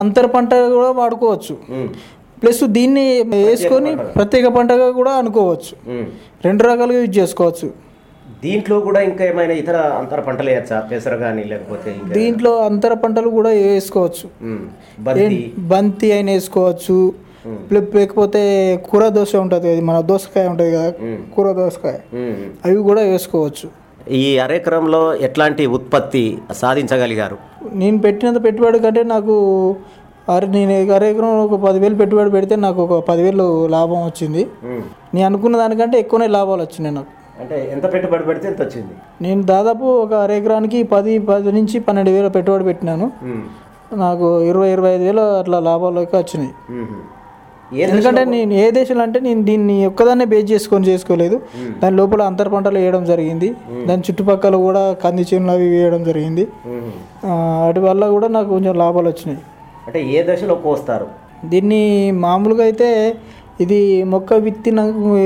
అంతర పంట కూడా వాడుకోవచ్చు ఉమ్, ప్లస్ దీన్ని వేసుకొని ప్రత్యేక పంటగా కూడా అనుకోవచ్చు ఉమ్. రెండు రకాలుగా యూజ్ చేసుకోవచ్చు దీంట్లో కూడా ఇంకా ఏమైనా ఇతర అంతర పంటలు వేయచ్చా పెసర కానీ లేకపోతే ఇంకా దీంట్లో అంతర పంటలు కూడా వేసుకోవచ్చు ఉమ్, బంతి బంతి అయినా వేసుకోవచ్చు ప్లే- లేకపోతే కూర దోశ ఉంటుంది కదా మన దోసకాయ ఉంటుంది కదా కూర దోసకాయ ఉమ్. అవి కూడా వేసుకోవచ్చు ఈ అరెకరంలో ఎట్లాంటి ఉత్పత్తి సాధించగలిగారు నేను పెట్టినంత పెట్టుబడి కంటే నాకు అరే నేను అరే ఎకరం ఒక పదివేలు పెట్టుబడి పెడితే నాకు ఒక పదివేలు లాభం వచ్చింది ఉమ్. నేను అనుకున్న దానికంటే ఎక్కువనే లాభాలు వచ్చినాయి నాకు అంటే ఎంత పెట్టుబడి పెడితే ఎంత వచ్చింది నేను దాదాపు ఒక అర ఎకరానికి పది పది నుంచి పన్నెండు వేల పెట్టుబడి పెట్టినాను ఉమ్. నాకు ఇరవై ఇరవై ఐదు వేలు అట్లా లాభాలకి వచ్చినాయి ఉమ్. ఏ ఎందుకంటే నేను ఏ దేశంలో అంటే నేను దీన్ని ఒక్కదాన్నే బేస్ చేసుకొని చేసుకోలేదు దాని లోపల అంతర పంటలు వేయడం జరిగింది దాని చుట్టుపక్కల కూడా కంది చేనులు అవి వేయడం జరిగింది ఉమ్. ఆ, వాటి వల్ల కూడా నాకు కొంచెం లాభాలు వచ్చినాయి అంటే ఏ దశలో కోస్తారు దీన్ని మామూలుగా అయితే ఇది మొక్క విత్తిన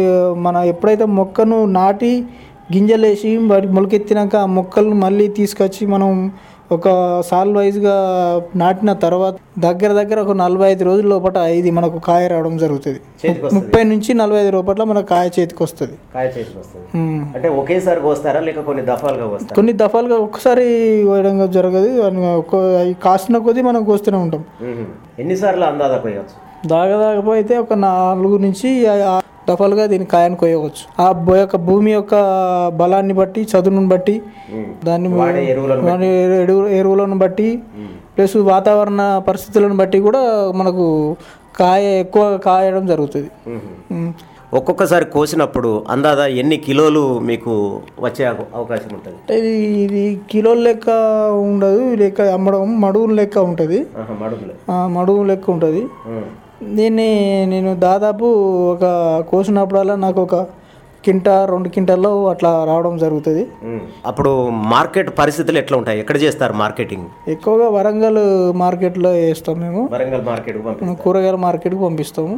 మన ఎప్పుడైతే మొక్కను నాటి గింజలేసి వాటి మొలకెత్తినాక ఆ మొక్కలను మళ్ళీ తీసుకొచ్చి మనం ఒక సాల్ వైజ్గా నాటిన తర్వాత దగ్గర దగ్గర ఒక నలభై ఐదు రోజుల లోపల ఇది మనకు కాయ రావడం జరుగుతుంది చేతికి వస్తుంది ముప్పై నుంచి నలభై ఐదు లోపల మనకు కాయ చేతికి వస్తుంది కాయ చేతికి వస్తుంది ఉమ్. అంటే ఒకేసారి కోస్తారా లేక కొన్ని దఫాలుగా కోస్తారా కొన్ని దఫాలుగా ఒక్కసారి కోయడం జరగదు అని ఒక్క- అవి కాసిన కొద్దీ మనం కోస్తూనే ఉంటాం ఉమ్. ఎన్నిసార్లు అందాదా కొయ్యవచ్చు దాగదాకపోతే ఒక నాలుగు నుంచి ఆ- ఆ దఫాలుగా దీన్ని కాయను కోయవచ్చు ఆ బో- యొక్క భూమి యొక్క బలాన్ని బట్టి చదువును బట్టి ఉమ్. దాన్ని వాడే ఎరువులను దాని ఎరువు ఎరువులను బట్టి ప్లస్ వాతావరణ పరిస్థితులను బట్టి కూడా మనకు కాయ ఎక్కువ కాయడం జరుగుతుంది ఉమ్. ఉమ్. ఒక్కొక్కసారి కోసినప్పుడు అందాదా ఎన్ని కిలోలు మీకు వచ్చే అవ- అవకాశం ఉంటుంది అంటే ఇది ఇది కిలోల లెక్క ఉండదు లెక్క అమ్మడం మడుగుల లెక్క ఉంటుంది ఆహా, మడుగులే ఆ, మడుగు లెక్క ఉంటుంది ఉమ్. దీన్ని నేను దాదాపు ఒక కోసినప్పుడల్లా నాకు ఒక కింట రెండు కింటల్లో అట్లా రావడం జరుగుతుంది ఉమ్. అప్పుడు మార్కెట్ పరిస్థితులు ఎట్లా ఉంటాయి ఎక్కడ చేస్తారు మార్కెటింగ్ ఎక్కువగా వరంగల్ మార్కెట్లో వేస్తాం మేము వరంగల్ మార్కెట్ పంపి కూరగాయల మార్కెట్కి పంపిస్తాము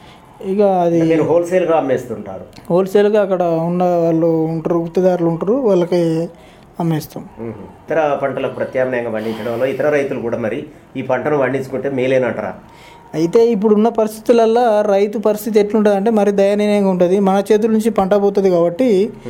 ఇక అది మీరు హోల్సేల్గా అమ్మేస్తుంటారు హోల్సేల్గా అక్కడ ఉన్న వాళ్ళు ఉంటారు గుర్తుదారులు ఉంటారు వాళ్ళకి అమ్మేస్తాం ఉమ్. ఇతర పంటలకు ప్రత్యామ్నాయంగా పండించడంలో ఇతర రైతులు కూడా మరి ఈ పంటను పండించుకుంటే మేలేనంటారా అయితే ఇప్పుడున్న పరిస్థితులల్లో రైతు పరిస్థితి ఎట్లుంటుంది అంటే మరి దయనీయంగా ఉంటుంది మన చేతుల నుంచి పంట పోతుంది కాబట్టి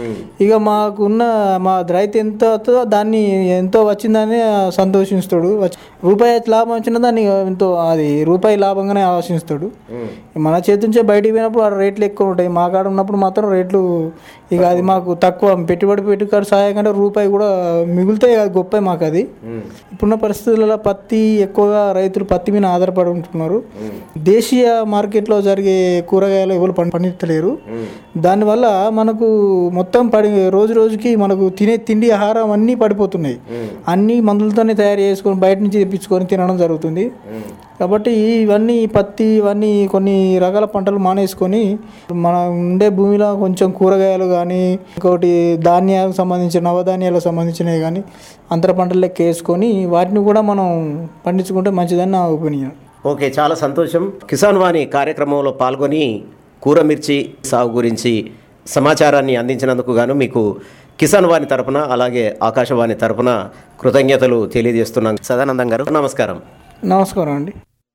ఇక మాకున్న మా రైతు ఎంత వస్తుందో దాన్ని ఎంతో వచ్చిందని సంతోషిస్తాడు వచ్చి- రూపాయి లాభం వచ్చినా దాన్ని ఎంతో అది రూపాయి లాభంగానే ఆలోచిస్తాడు మన చేతి నుంచే బయటికి పోయినప్పుడు ఆ రేట్లు ఎక్కువ ఉంటాయి మా కాడ ఉన్నప్పుడు మాత్రం రేట్లు ఇక అది మాకు తక్కువ పెట్టుబడి పెట్టుబడి సహాయం కంటే రూపాయి కూడా మిగులుతాయి అది గొప్ప మాకు అది ఇప్పుడున్న పరిస్థితులలో పత్తి ఎక్కువగా రైతులు పత్తి మీద ఆధారపడి ఉంటున్నారు దేశీయ మార్కెట్లో జరిగే కూరగాయలు ఎవరు పండి పండించలేరు దానివల్ల మనకు మొత్తం పడి రోజు రోజుకి మనకు తినే తిండి ఆహారం అన్నీ పడిపోతున్నాయి అన్నీ మందులతోనే తయారు చేసుకొని బయట నుంచి తెప్పించుకొని తినడం జరుగుతుంది కాబట్టి ఇవన్నీ పత్తి ఇవన్నీ కొన్ని రకాల పంటలు మానేసుకొని మన ఉండే భూమిలో కొంచెం కూరగాయలు కానీ ఇంకోటి ధాన్యాలకు సంబంధించిన నవధాన్యాలకు సంబంధించినవి కానీ అంతర పంటలు లెక్క వేసుకొని వాటిని కూడా మనం పండించుకుంటే మంచిదని నా ఒపీనియన్ ఓకే చాలా సంతోషం కిసాన్ వాణి కార్యక్రమంలో పాల్గొని కూరమిర్చి సాగు గురించి సమాచారాన్ని అందించినందుకు గాను మీకు కిసాన్ వాణి తరపున అలాగే ఆకాశవాణి తరపున కృతజ్ఞతలు తెలియజేస్తున్నాం సదానందం గారు నమస్కారం నమస్కారం అండి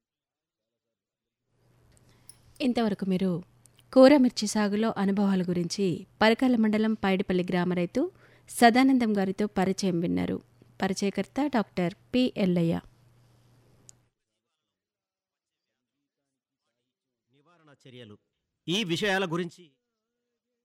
ఇంతవరకు మీరు కూరమిర్చి సాగులో అనుభవాల గురించి పరకాల మండలం పైడిపల్లి గ్రామ రైతు సదానందం గారితో పరిచయం విన్నారు పరిచయకర్త డాక్టర్ పి ఎల్లయ్య చర్యలు ఈ విషయాల గురించి